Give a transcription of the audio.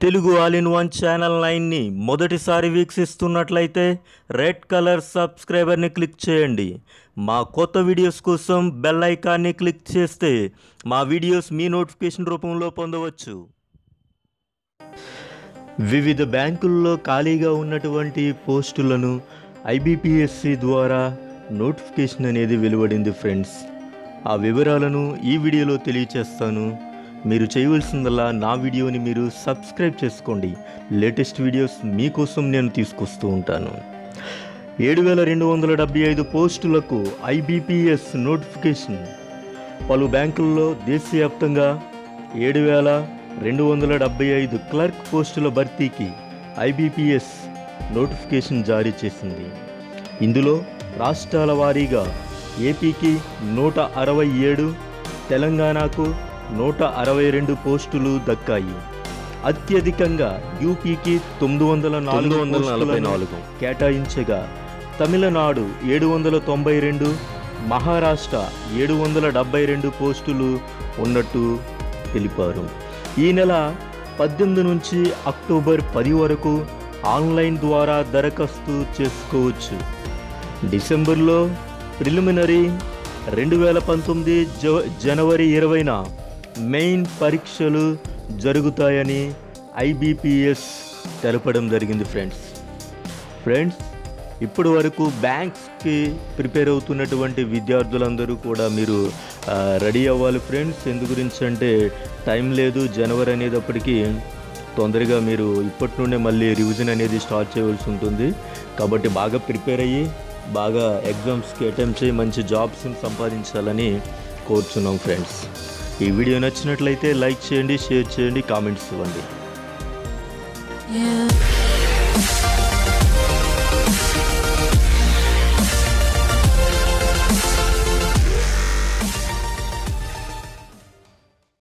Telugu all in one channel నైన్ని మొదటిసారి వీక్షిస్తున్నట్లయితే రెడ్ కలర్ సబ్స్క్రైబర్ని క్లిక్ చేయండి మా కొత్త వీడియోస్ కోసం బెల్ ఐకాన్ని క్లిక్ చేస్తే మా వీడియోస్ మీ నోటిఫికేషన్ రూపంలో పొందవచ్చు వివిధ బ్యాంకుల్లో ఖాళీగా ఉన్నటువంటి పోస్టులను ఐబీపీఎస్సి ద్వారా నోటిఫికేషన్ అనేది వెలువడింది ఫ్రెండ్స్ ఆ వివరాలను ఈ వీడియోలో తెలియచేస్తాను మీరు చేయవలసిందల్లా నా వీడియోని మీరు సబ్స్క్రైబ్ చేసుకోండి లేటెస్ట్ వీడియోస్ మీకోసం నేను తీసుకొస్తూ ఉంటాను ఏడు వేల రెండు వందల డెబ్బై ఐదు పోస్టులకు ఐబీపీఎస్ నోటిఫికేషన్ పలు బ్యాంకుల్లో దేశవ్యాప్తంగా ఏడు వేల రెండు వందల డెబ్బై ఐదు క్లర్క్ పోస్టుల భర్తీకి ఐబీపీఎస్ నోటిఫికేషన్ జారీ చేసింది ఇందులో రాష్ట్రాల వారీగా ఏపీకి నూట అరవై ఏడు తెలంగాణకు నూట అరవై రెండు పోస్టులు దక్కాయి అత్యధికంగా యూపీకి తొమ్మిది వందల నాలుగు వందల నలభై నాలుగు కేటాయించగా తమిళనాడు ఏడు వందల తొంభై రెండు మహారాష్ట్ర ఏడు వందల డెబ్బై రెండు పోస్టులు ఉన్నట్టు తెలిపారు ఈ నెల పద్దెనిమిది నుంచి అక్టోబర్ పది వరకు ఆన్లైన్ ద్వారా దరఖాస్తు చేసుకోవచ్చు డిసెంబర్లో ప్రిలిమినరీ రెండు వేల పంతొమ్మిది జ జనవరి ఇరవైన మెయిన్ పరీక్షలు జరుగుతాయని ఐబీపీఎస్ తెలపడం జరిగింది ఫ్రెండ్స్ ఫ్రెండ్స్ ఇప్పటి వరకు బ్యాంక్స్కి ప్రిపేర్ అవుతున్నటువంటి విద్యార్థులందరూ కూడా మీరు ఆ, రెడీ అవ్వాలి ఫ్రెండ్స్ ఎందు గురించి అంటే టైం లేదు జనవరి అనేటప్పటికీ తొందరగా మీరు ఇప్పటి నుండే మళ్ళీ రివిజన్ అనేది స్టార్ట్ చేయవలసి ఉంటుంది కాబట్టి బాగా ప్రిపేర్ అయ్యి బాగా ఎగ్జామ్స్కి అటెంప్ట్ చేయి మంచి జాబ్స్ని సంపాదించాలని కోరుచున్నాం ఫ్రెండ్స్ ఈ వీడియో నచ్చినట్లయితే లైక్ చేయండి షేర్ చేయండి కామెంట్స్ ఇవ్వండి Yeah.